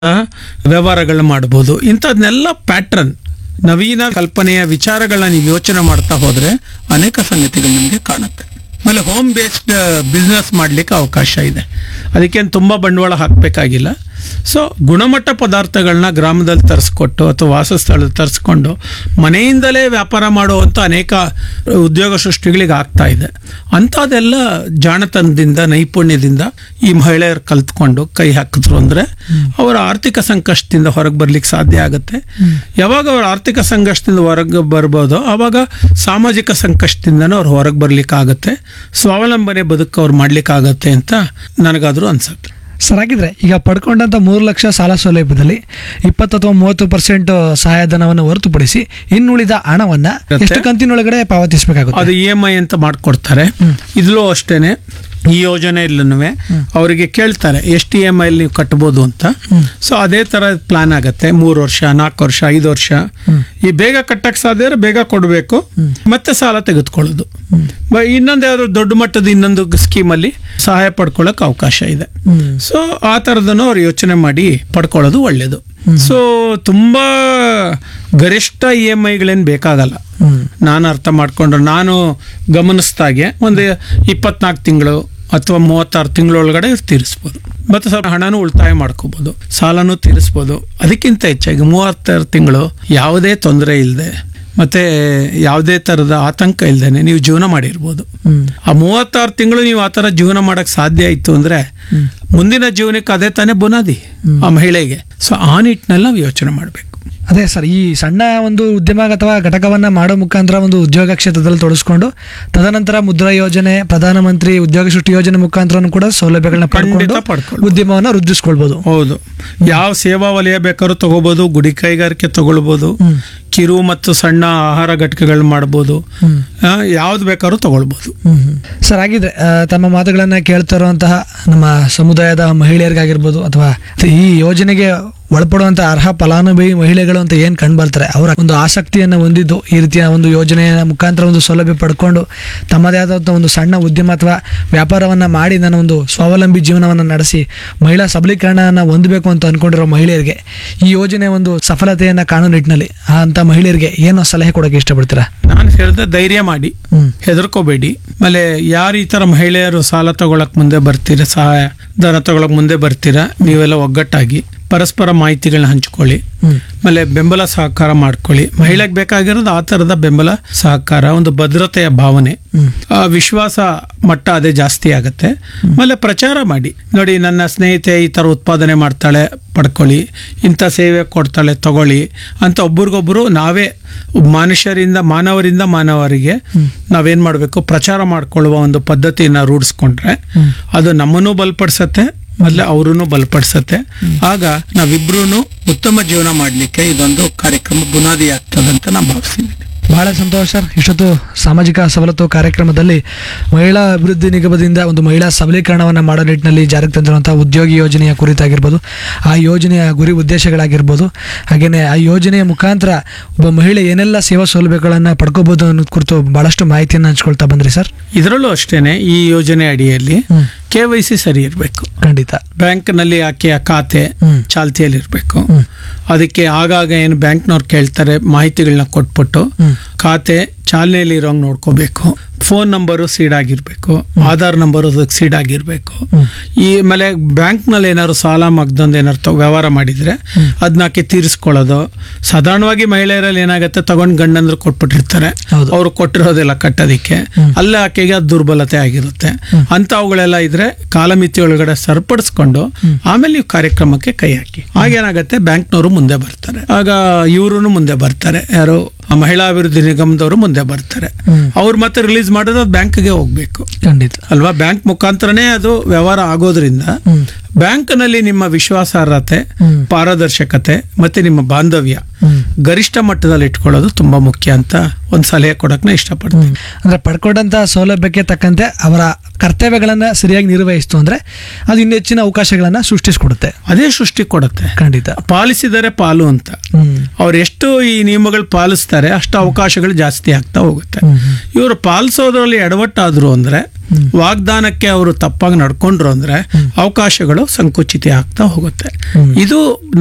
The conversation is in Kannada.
ವ್ಯವಹಾರಗಳನ್ನ ಮಾಡ್ಬೋದು ಇಂಥದ್ನೆಲ್ಲ ಪ್ಯಾಟ್ರನ್ ನವೀನ ಕಲ್ಪನೆಯ ವಿಚಾರಗಳನ್ನ ನೀವು ಯೋಚನೆ ಮಾಡ್ತಾ ಹೋದ್ರೆ ಅನೇಕ ಸಂಗತಿಗಳು ನಿಮಗೆ ಕಾಣುತ್ತೆ ಆಮೇಲೆ ಹೋಮ್ ಬೇಸ್ಡ್ ಬಿಸ್ನೆಸ್ ಮಾಡ್ಲಿಕ್ಕೆ ಅವಕಾಶ ಇದೆ ಅದಕ್ಕೇನು ತುಂಬ ಬಂಡವಾಳ ಹಾಕಬೇಕಾಗಿಲ್ಲ ಸೊ ಗುಣಮಟ್ಟ ಪದಾರ್ಥಗಳನ್ನ ಗ್ರಾಮದಲ್ಲಿ ತರಿಸ್ಕೊಟ್ಟು ಅಥವಾ ವಾಸಸ್ಥಳದಲ್ಲಿ ತರಿಸ್ಕೊಂಡು ಮನೆಯಿಂದಲೇ ವ್ಯಾಪಾರ ಮಾಡುವಂಥ ಅನೇಕ ಉದ್ಯೋಗ ಸೃಷ್ಟಿಗಳಿಗೆ ಆಗ್ತಾ ಇದೆ ಅಂಥದ್ದೆಲ್ಲ ಜಾಣತನದಿಂದ ನೈಪುಣ್ಯದಿಂದ ಈ ಮಹಿಳೆಯರು ಕಲ್ತ್ಕೊಂಡು ಕೈ ಹಾಕಿದ್ರು ಅಂದರೆ ಅವರ ಆರ್ಥಿಕ ಸಂಕಷ್ಟದಿಂದ ಹೊರಗೆ ಬರ್ಲಿಕ್ಕೆ ಸಾಧ್ಯ ಆಗುತ್ತೆ ಯಾವಾಗ ಅವ್ರ ಆರ್ಥಿಕ ಸಂಕಷ್ಟದಿಂದ ಹೊರಗೆ ಬರ್ಬೋದೋ ಆವಾಗ ಸಾಮಾಜಿಕ ಸಂಕಷ್ಟದಿಂದನೂ ಅವ್ರು ಹೊರಗೆ ಬರ್ಲಿಕ್ಕೆ ಆಗುತ್ತೆ ಸ್ವಾವಲಂಬನೆ ಬದುಕು ಅವ್ರು ಮಾಡ್ಲಿಕ್ಕಾಗತ್ತೆ ಅಂತ ನನಗಾದ್ರೂ ಅನ್ಸುತ್ತೆ ಸರ್ ಹಾಗಿದ್ರೆ ಈಗ ಪಡ್ಕೊಂಡಂತ ಮೂರು ಲಕ್ಷ ಸಾಲ ಸೌಲಭ್ಯದಲ್ಲಿ ಇಪ್ಪತ್ತು ಅಥವಾ ಮೂವತ್ತು ಪರ್ಸೆಂಟ್ ಸಹಾಯಧನವನ್ನು ಹೊರತುಪಡಿಸಿ ಇನ್ನುಳಿದ ಹಣವನ್ನ ಎಷ್ಟು ಕಂತಿನೊಳಗಡೆ ಪಾವತಿಸಬೇಕಾಗುತ್ತೆ ಅದು ಇ ಎಮ್ ಐ ಅಂತ ಮಾಡ್ಕೊಡ್ತಾರೆ ಇದ್ಲೂ ಅಷ್ಟೇನೆ ಈ ಯೋಜನೆಯಲ್ಲೂ ಅವರಿಗೆ ಕೇಳ್ತಾರೆ ಎಷ್ಟು ಇ ಎಮ್ ಐ ನೀವು ಕಟ್ಬೋದು ಅಂತ ಸೊ ಅದೇ ತರ ಪ್ಲಾನ್ ಆಗತ್ತೆ ಮೂರು ವರ್ಷ ನಾಲ್ಕು ವರ್ಷ ಐದು ವರ್ಷ ಈ ಬೇಗ ಕಟ್ಟಕ್ ಸಾಧ್ಯ ಇದ್ರೆ ಬೇಗ ಕೊಡಬೇಕು ಮತ್ತೆ ಸಾಲ ತೆಗೆದುಕೊಳ್ಳೋದು ಬ- ಇನ್ನೊಂದು ಯಾವ್ದು ದೊಡ್ಡ ಮಟ್ಟದ ಇನ್ನೊಂದು ಸ್ಕೀಮಲ್ಲಿ ಸಹಾಯ ಪಡ್ಕೊಳ್ಳೋಕೆ ಅವಕಾಶ ಇದೆ ಸೊ ಆ ಥರದನ್ನು ಅವ್ರು ಯೋಚನೆ ಮಾಡಿ ಪಡ್ಕೊಳ್ಳೋದು ಒಳ್ಳೇದು ಸೊ ತುಂಬಾ ಗರಿಷ್ಠ ಇ ಎಮ್ ಐಗಳೇನು ಬೇಕಾಗಲ್ಲ ನಾನು ಅರ್ಥ ಮಾಡ್ಕೊಂಡ್ರೆ ನಾನು ಗಮನಿಸ್ದಾಗೆ ಒಂದು ಇಪ್ಪತ್ನಾಲ್ಕು ತಿಂಗಳು ಅಥವಾ ಮೂವತ್ತಾರು ತಿಂಗಳೊಳಗಡೆ ತೀರಿಸ್ಬೋದು ಮತ್ತೆ ಸ್ವಲ್ಪ ಹಣನೂ ಉಳಿತಾಯ ಮಾಡ್ಕೋಬೋದು ಸಾಲನೂ ತೀರಿಸ್ಬೋದು ಅದಕ್ಕಿಂತ ಹೆಚ್ಚಾಗಿ ಮೂವತ್ತಾರು ತಿಂಗಳು ಯಾವುದೇ ತೊಂದರೆ ಇಲ್ಲದೆ ಮತ್ತೆ ಯಾವುದೇ ಥರದ ಆತಂಕ ಇಲ್ಲದೇನೆ ನೀವು ಜೀವನ ಮಾಡಿರ್ಬೋದು ಆ ಮೂವತ್ತಾರು ತಿಂಗಳು ನೀವು ಆ ಥರ ಜೀವನ ಮಾಡಕ್ ಸಾಧ್ಯ ಇತ್ತು ಅಂದ್ರೆ ಮುಂದಿನ ಜೀವನಕ್ಕೆ ಅದೇ ತಾನೇ ಬುನಾದಿ ಆ ಮಹಿಳೆಗೆ ಸೊ ಆ ನಿಟ್ಟಿನಲ್ಲಿ ನಾವು ಯೋಚನೆ ಮಾಡಬೇಕು ಅದೇ ಸರ್ ಈ ಸಣ್ಣ ಒಂದು ಉದ್ಯಮ ಅಥವಾ ಘಟಕವನ್ನ ಮಾಡೋ ಮುಖಾಂತರ ಒಂದು ಉದ್ಯೋಗ ಕ್ಷೇತ್ರದಲ್ಲಿ ತೊಡಸ್ಕೊಂಡು ತದನಂತರ ಮುದ್ರಾ ಯೋಜನೆ ಪ್ರಧಾನಮಂತ್ರಿ ಉದ್ಯೋಗ ಸೃಷ್ಟಿ ಯೋಜನೆ ಮುಖಾಂತರ ಕೂಡ ಸೌಲಭ್ಯಗಳನ್ನ ಖಂಡಿತ ಪಡ್ಕೊಂಡು ಪಡ್ಕೊಳ್ಬೋದು. ಉದ್ಯಮವನ್ನ ವೃದ್ಧಿಸ್ಕೊಳ್ಬಹುದು ಹೌದು ಯಾವ ಸೇವಾ ವಲಯ ಬೇಕಾದ್ರೂ ತಗೋಬಹುದು ಗುಡಿ ಕೈಗಾರಿಕೆ ತಗೊಳ್ಬೋದು ಕಿರು ಮತ್ತು ಸಣ್ಣ ಆಹಾರ ಘಟಕಗಳು ಮಾಡ್ಬೋದು ಯಾವ್ದು ಬೇಕಾದ್ರೂ ತಗೊಳ್ಬೋದು ಸರ್ ಹಾಗಿದ್ರೆ ಆ, ತಮ್ಮ ಮಾತುಗಳನ್ನ ಕೇಳ್ತಾ ಇರುವಂತಹ ನಮ್ಮ ಸಮುದಾಯದ ಮಹಿಳೆಯರಿಗಾಗಿರ್ಬೋದು ಅಥವಾ ಈ ಯೋಜನೆಗೆ ಒಳಪಡುವಂತಹ ಅರ್ಹ ಫಲಾನುಭವಿ ಮಹಿಳೆಗಳು ಅಂತ ಏನ್ ಕಂಡು ಬರ್ತಾರೆ ಅವರ ಒಂದು ಆಸಕ್ತಿಯನ್ನು ಹೊಂದಿದ್ದು ಈ ರೀತಿಯ ಒಂದು ಯೋಜನೆಯ ಮುಖಾಂತರ ಒಂದು ಸೌಲಭ್ಯ ಪಡ್ಕೊಂಡು ತಮ್ಮದೇ ಆದಂಥ ಒಂದು ಸಣ್ಣ ಉದ್ಯಮ ಅಥವಾ ವ್ಯಾಪಾರವನ್ನ ಮಾಡಿ ನಾನು ಒಂದು ಸ್ವಾವಲಂಬಿ ಜೀವನವನ್ನು ನಡೆಸಿ ಮಹಿಳಾ ಸಬಲೀಕರಣನ ಹೊಂದಬೇಕು ಅಂತ ಅನ್ಕೊಂಡಿರೋ ಮಹಿಳೆಯರಿಗೆ ಈ ಯೋಜನೆ ಒಂದು ಸಫಲತೆಯನ್ನ ಕಾಣೋ ನಿಟ್ಟಿನಲ್ಲಿ ಆ ಅಂತ ಮಹಿಳೆಯರಿಗೆ ಏನೋ ಸಲಹೆ ಕೊಡೋಕೆ ಇಷ್ಟಪಡ್ತೀರಾ ನಾನು ಹೇಳಿದೆ ಧೈರ್ಯ ಮಾಡಿ ಹ್ಮ್ ಹೆದರ್ಕೋಬೇಡಿ ಆಮೇಲೆ ಯಾರು ಈ ತರ ಮಹಿಳೆಯರು ಸಾಲ ತಗೊಳಕ್ ಮುಂದೆ ಬರ್ತೀರಾ ಸಹಾಯ ಧನ ತಗೊಳಕ್ ಮುಂದೆ ಬರ್ತೀರಾ ನೀವೆಲ್ಲ ಒಗ್ಗಟ್ಟಾಗಿ ಪರಸ್ಪರ ಮಾಹಿತಿಗಳನ್ನ ಹಂಚ್ಕೊಳ್ಳಿ ಹ್ಮ್ ಆಮೇಲೆ ಬೆಂಬಲ ಸಹಕಾರ ಮಾಡ್ಕೊಳ್ಳಿ ಮಹಿಳೆಗೆ ಬೇಕಾಗಿರೋದು ಆ ಥರದ ಬೆಂಬಲ ಸಹಕಾರ ಒಂದು ಭದ್ರತೆಯ ಭಾವನೆ ಹ್ಮ್ ಆ ವಿಶ್ವಾಸ ಮಟ್ಟ ಅದೇ ಜಾಸ್ತಿ ಆಗುತ್ತೆ ಆಮೇಲೆ ಪ್ರಚಾರ ಮಾಡಿ ನೋಡಿ ನನ್ನ ಸ್ನೇಹಿತೆ ಈ ಥರ ಉತ್ಪಾದನೆ ಮಾಡ್ತಾಳೆ ಪಡ್ಕೊಳ್ಳಿ ಇಂಥ ಸೇವೆ ಕೊಡ್ತಾಳೆ ತಗೊಳ್ಳಿ ಅಂತ ಒಬ್ರಿಗೊಬ್ರು ನಾವೇ ಮನುಷ್ಯರಿಂದ ಮಾನವರಿಂದ ಮಾನವರಿಗೆ ನಾವೇನ್ ಮಾಡಬೇಕು ಪ್ರಚಾರ ಮಾಡ್ಕೊಳ್ಳುವ ಒಂದು ಪದ್ಧತಿಯನ್ನ ರೂಢಿಸ್ಕೊಂಡ್ರೆ ಅದು ನಮ್ಮನ್ನು ಬಲಪಡಿಸತ್ತೆ ಮೊದಲೇ ಅವರನ್ನು ಬಲಪಡಿಸತ್ತೆ ಆಗ ನಾವಿಬ್ರು ಉತ್ತಮ ಜೀವನ ಮಾಡಲಿಕ್ಕೆ ಇದೊಂದು ಕಾರ್ಯಕ್ರಮ ಬುನಾದಿ ಆಗ್ತದಂತ ನಾನು ಭಾವಿಸ್ತೀನಿ ಬಹಳ ಸಂತೋಷ ಸರ್ ಇಷ್ಟೊತ್ತು ಸಾಮಾಜಿಕ ಸವಲತ್ತು ಕಾರ್ಯಕ್ರಮದಲ್ಲಿ ಮಹಿಳಾ ಅಭಿವೃದ್ಧಿ ನಿಗಮದಿಂದ ಒಂದು ಮಹಿಳಾ ಸಬಲೀಕರಣವನ್ನು ಮಾಡೋ ನಿಟ್ಟಿನಲ್ಲಿ ಜಾರಿಗೆ ತಂದಿರುವಂತಹ ಉದ್ಯೋಗಿ ಯೋಜನೆಯ ಕುರಿತಾಗಿರ್ಬೋದು ಆ ಯೋಜನೆಯ ಗುರಿ ಉದ್ದೇಶಗಳಾಗಿರ್ಬೋದು ಹಾಗೆಯೇ ಆ ಯೋಜನೆಯ ಮುಖಾಂತರ ಒಬ್ಬ ಮಹಿಳೆ ಏನೆಲ್ಲ ಸೇವಾ ಸೌಲಭ್ಯಗಳನ್ನು ಪಡ್ಕೋಬಹುದು ಅನ್ನೋದು ಕುರಿತು ಬಹಳಷ್ಟು ಮಾಹಿತಿಯನ್ನು ಹಂಚ್ಕೊಳ್ತಾ ಬಂದ್ರಿ ಸರ್ ಇದರಲ್ಲೂ ಅಷ್ಟೇನೆ ಈ ಯೋಜನೆ ಅಡಿಯಲ್ಲಿ ಹ್ಮ್ ಕೆ ವೈ ಸಿ ಸರಿ ಇರಬೇಕು ಖಂಡಿತ ಬ್ಯಾಂಕ್ನಲ್ಲಿ ಆಕೆಯ ಖಾತೆ ಹ್ಮ್. ಚಾಲ್ತಿಯಲ್ಲಿ ಇರಬೇಕು ಹ್ಮ್ ಅದಕ್ಕೆ ಆಗಾಗ ಏನು ಬ್ಯಾಂಕ್ನವ್ರು ಕೇಳ್ತಾರೆ ಮಾಹಿತಿಗಳನ್ನ ಕೊಟ್ಬಿಟ್ಟು ಹ್ಮ್ ಖಾತೆ ಚಾಲನೆಯಲ್ಲಿ ಇರೋಂಗ್ ನೋಡ್ಕೋಬೇಕು ಫೋನ್ ನಂಬರು ಸೀಡ್ ಆಗಿರ್ಬೇಕು ಆಧಾರ್ ನಂಬರ್ ಅದಕ್ಕೆ ಸೀಡ್ ಆಗಿರ್ಬೇಕು ಹ್ಮ್. ಈ ಆಮೇಲೆ ಬ್ಯಾಂಕ್ನಲ್ಲಿ ಏನಾದ್ರು ಸಾಲ ಮಗ್ದೊಂದು ಏನಾದ್ರು ತ- ವ್ಯವಹಾರ ಮಾಡಿದ್ರೆ ಅದನ್ನ ಆಕೆ ತೀರಿಸ್ಕೊಳ್ಳೋದು ಸಾಧಾರಣವಾಗಿ ಮಹಿಳೆಯರಲ್ಲಿ ಏನಾಗುತ್ತೆ ತಗೊಂಡ್ ಗಂಡಂದ್ರು ಕೊಟ್ಬಿಟ್ಟಿರ್ತಾರೆ ಹೌದು. ಅವ್ರು ಕೊಟ್ಟಿರೋದಿಲ್ಲ ಕಟ್ಟೋದಿಕ್ಕೆ ಅಲ್ಲೇ ಆಕೆಗೆ ಅದು ದುರ್ಬಲತೆ ಆಗಿರುತ್ತೆ ಅಂತವುಗಳೆಲ್ಲ ಇದ್ರೆ ಕಾಲಮಿತಿ ಒಳಗಡೆ ಸರಿಪಡಿಸ್ಕೊಂಡು ಆಮೇಲೆ ನೀವು ಕಾರ್ಯಕ್ರಮಕ್ಕೆ ಕೈ ಹಾಕಿ ಆಗೇನಾಗತ್ತೆ ಬ್ಯಾಂಕ್ನವರು ಮುಂದೆ ಬರ್ತಾರೆ ಆಗ ಇವರು ಮುಂದೆ ಬರ್ತಾರೆ ಯಾರು ಆ ಮಹಿಳಾ ಅಭಿವೃದ್ಧಿ ನಿಗಮದವರು ಮುಂದೆ ಬರ್ತಾರೆ ಹ್ಮ್. ಅವ್ರು ಮತ್ತೆ ರಿಲೀಸ್ ಮಾಡೋದು ಅದು ಬ್ಯಾಂಕ್ಗೆ ಹೋಗ್ಬೇಕು ಖಂಡಿತ ಅಲ್ವಾ ಬ್ಯಾಂಕ್ ಮುಖಾಂತರನೇ ಅದು ವ್ಯವಹಾರ ಆಗೋದ್ರಿಂದ ಹ್ಮ್ ಬ್ಯಾಂಕ್ನಲ್ಲಿ ನಿಮ್ಮ ವಿಶ್ವಾಸಾರ್ಹತೆ ಹ್ಮ್. ಪಾರದರ್ಶಕತೆ ಮತ್ತೆ ನಿಮ್ಮ ಬಾಂಧವ್ಯ ಹ್ಮ್ ಗರಿಷ್ಠ ಮಟ್ಟದಲ್ಲಿ ಇಟ್ಕೊಳ್ಳೋದು ತುಂಬಾ ಮುಖ್ಯ ಅಂತ ಒಂದು ಸಲಹೆ ಕೊಡಕ್ ನಾ ಇಷ್ಟಪಡ್ತೀನಿ ಅಂದ್ರೆ ಪಡ್ಕೊಂಡಂತ ಸೌಲಭ್ಯಕ್ಕೆ ತಕ್ಕಂತೆ ಅವರ ಕರ್ತವ್ಯಗಳನ್ನ ಸರಿಯಾಗಿ ನಿರ್ವಹಿಸ್ತು ಅಂದ್ರೆ ಅದು ಇನ್ನು ಹೆಚ್ಚಿನ ಅವಕಾಶಗಳನ್ನ ಸೃಷ್ಟಿಸ್ಕೊಡುತ್ತೆ ಅದೇ ಸೃಷ್ಟಿ ಕೊಡುತ್ತೆ ಖಂಡಿತ ಪಾಲಿಸಿದರೆ ಪಾಲು ಅಂತ ಹ್ಮ್ ಅವ್ರು ಎಷ್ಟು ಈ ನಿಯಮಗಳು ಪಾಲಿಸ್ತಾರೆ ಅಷ್ಟು ಅವಕಾಶಗಳು ಜಾಸ್ತಿ ಆಗ್ತಾ ಹೋಗುತ್ತೆ ಹ್ಮ್. ಇವರು ಪಾಲಿಸೋದ್ರಲ್ಲಿ ಎಡವಟ್ಟಾದ್ರು ಅಂದ್ರೆ ವಾಗ್ದಾನಕ್ಕೆ ಅವರು ತಪ್ಪಾಗಿ ನಡ್ಕೊಂಡ್ರು ಅಂದ್ರೆ ಅವಕಾಶಗಳು ಸಂಕುಚಿತ ಆಗ್ತಾ ಹೋಗುತ್ತೆ ಇದು